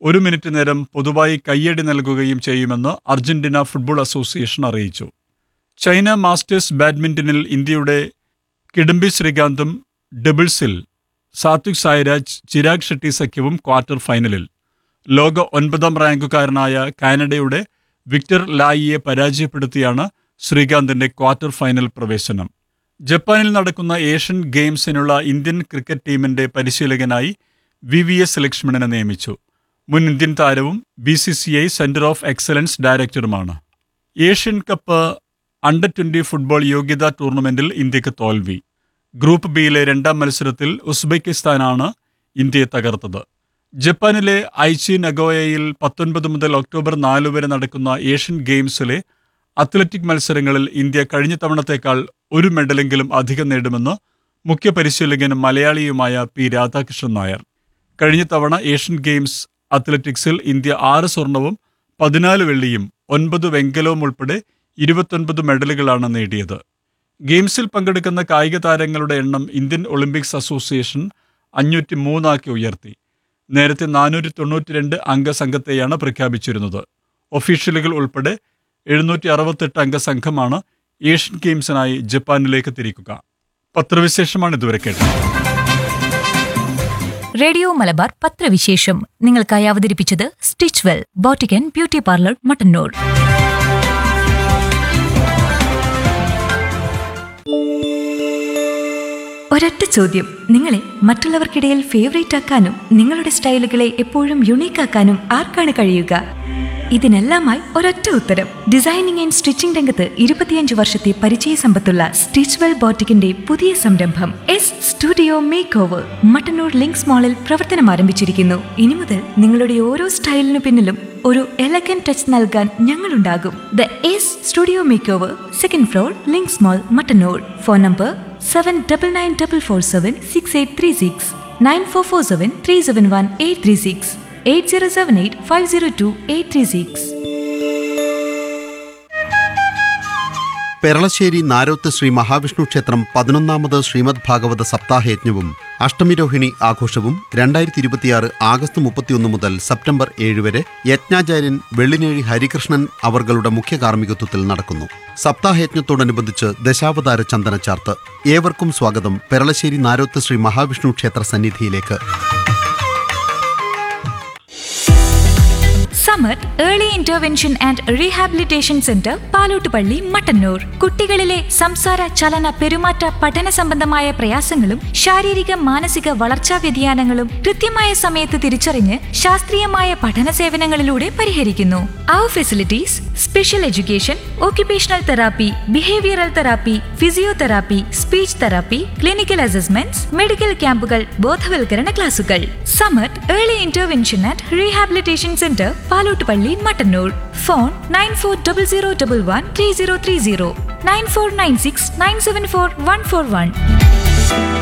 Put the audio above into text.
ഒരു മിനിറ്റ് നേരം പൊതുവായി കയ്യടി നൽകുകയും ചെയ്യുമെന്ന് അർജന്റീന ഫുട്ബോൾ അസോസിയേഷൻ അറിയിച്ചു ചൈന മാസ്റ്റേഴ്സ് ബാഡ്മിന്റണിൽ ഇന്ത്യയുടെ കിഡംബി ശ്രീകാന്തും ഡബിൾസിൽ സാത്വിക് സായിരാജ് ചിരാഗ് ഷെട്ടി സഖ്യവും ക്വാർട്ടർ ഫൈനലിൽ ലോക ഒൻപതാം റാങ്കുകാരനായ കാനഡയുടെ വിക്ടർ ലായിയെ പരാജയപ്പെടുത്തിയാണ് ശ്രീകാന്തിന്റെ ക്വാർട്ടർ ഫൈനൽ പ്രവേശനം ജപ്പാനിൽ നടക്കുന്ന ഏഷ്യൻ ഗെയിംസിനുള്ള ഇന്ത്യൻ ക്രിക്കറ്റ് ടീമിന്റെ പരിശീലകനായി വി വി എസ് ലക്ഷ്മണനെ നിയമിച്ചു മുൻ ഇന്ത്യൻ താരവും B C C I centre of excellence ഡയറക്ടറുമാണ് Asian cup under twenty football യോഗ്യതാ ടൂർണമെന്റിൽ ഇന്ത്യക്ക് തോൽവി ഗ്രൂപ്പ് ബിയിലെ രണ്ടാം മത്സരത്തിൽ ഉസ്ബെക്കിസ്ഥാനാണ് ഇന്ത്യയെ തകർത്തത് ജപ്പാനിലെ ഐച്ചി നഗോയയിൽ പത്തൊൻപത് മുതൽ ഒക്ടോബർ നാല് വരെ നടക്കുന്ന ഏഷ്യൻ ഗെയിംസിലെ അത്ലറ്റിക് മത്സരങ്ങളിൽ ഇന്ത്യ കഴിഞ്ഞ തവണത്തേക്കാൾ ഒരു മെഡലെങ്കിലും അധികം നേടുമെന്ന് മുഖ്യ പരിശീലകനും മലയാളിയുമായ പി രാധാകൃഷ്ണൻ നായർ കഴിഞ്ഞ തവണ ഏഷ്യൻ ഗെയിംസ് അത്ലറ്റിക്സിൽ ഇന്ത്യ ആറ് സ്വർണവും പതിനാല് വെള്ളിയും ഒൻപത് വെങ്കലവും ഉൾപ്പെടെ ഇരുപത്തൊൻപത് മെഡലുകളാണ് നേടിയത് ഗെയിംസിൽ പങ്കെടുക്കുന്ന കായിക താരങ്ങളുടെ എണ്ണം ഇന്ത്യൻ ഒളിമ്പിക്സ് അസോസിയേഷൻ അഞ്ഞൂറ്റി മൂന്നാക്കി ഉയർത്തി നേരത്തെ നാനൂറ്റി തൊണ്ണൂറ്റിരണ്ട് അംഗ സംഘത്തെയാണ് പ്രഖ്യാപിച്ചിരുന്നത് ഒഫീഷ്യലുകൾ ഉൾപ്പെടെ എഴുന്നൂറ്റി അറുപത്തെട്ട് അംഗ സംഘമാണ് ഏഷ്യൻ ഗെയിംസിനായി ജപ്പാനിലേക്ക് തിരിക്കുക പത്രവിശേഷമാണ് ഇതുവരെ കേട്ടത് റേഡിയോ മലബാർ പത്രവിശേഷം നിങ്ങൾക്കായി അവതരിപ്പിച്ചത് stitch well boutique and beauty parlour Mattannur ഒരൊറ്റ ചോദ്യം നിങ്ങളെ മറ്റുള്ളവർക്കിടയിൽ ഫേവറേറ്റ് ആക്കാനും നിങ്ങളുടെ സ്റ്റൈലുകളെ എപ്പോഴും യുണീക്ക് ആക്കാനും ആർക്കാണ് കഴിയുക ഇതിനെല്ലാമായി ഒരൊറ്റ ഉത്തരം ഡിസൈനിങ് ആൻഡ് സ്റ്റിച്ചിംഗ് രംഗത്ത് ഇരുപത്തിയഞ്ച് വർഷത്തെ പരിചയ സമ്പത്തുള്ള സ്റ്റിച്ച് വെൽ ബോട്ടിക്കിന്റെ പുതിയ സംരംഭം S studio makeover Mattannur links മാളിൽ പ്രവർത്തനം ആരംഭിച്ചിരിക്കുന്നു ഇനി മുതൽ നിങ്ങളുടെ ഓരോ സ്റ്റൈലിനു പിന്നിലും ഒരു എലഗൻ ടച്ച് നൽകാൻ ഞങ്ങളുണ്ടാകും the S studio makeover second floor links mall Mattannur phone number seven double nine double four seven six eight three six nine four four seven three seven one eight three six eight zero seven eight five zero two eight three six Peralassery Naroth Shri Mahavishnu ക്ഷേത്രം പതിനൊന്നാമത് ശ്രീമദ് ഭാഗവത സപ്താഹയജ്ഞവും അഷ്ടമിരോഹിണി ആഘോഷവും രണ്ടായിരത്തി ഇരുപത്തിയാറ് August മുപ്പത്തിയൊന്ന് മുതൽ September ഏഴ് വരെ യജ്ഞാചാര്യൻ വെള്ളിനേഴി ഹരികൃഷ്ണൻ അവർകളുടെ മുഖ്യ കാർമ്മികത്വത്തിൽ നടക്കുന്നു സപ്താഹയജ്ഞത്തോടനുബന്ധിച്ച് ദശാവതാര ചന്ദനച്ചാർത്ത് ഏവർക്കും സ്വാഗതം പെരളശ്ശേരി നാരോത്ത് ശ്രീ മഹാവിഷ്ണു ക്ഷേത്ര സന്നിധിയിലേക്ക് Samar early intervention and rehabilitation centre Palottupalli Mattannur കുട്ടികളിലെ സംസാര ചലന പെരുമാറ്റ പഠന സംബന്ധമായ പ്രയാസങ്ങളും ശാരീരിക മാനസിക വളർച്ചാ വ്യതിയാനങ്ങളും കൃത്യമായ സമയത്ത് തിരിച്ചറിഞ്ഞ് ശാസ്ത്രീയമായ പഠന സേവനങ്ങളിലൂടെ പരിഹരിക്കുന്നു അവർ facilities special education occupational therapy behavioural therapy physiotherapy speech therapy clinical assessments medical ക്യാമ്പുകൾ ബോധവൽക്കരണ ക്ലാസുകൾ Samath early intervention and rehabilitation centre Palottupalli Mattannur phone nine four double zero double one three zero three zero nine four nine six nine seven four one four one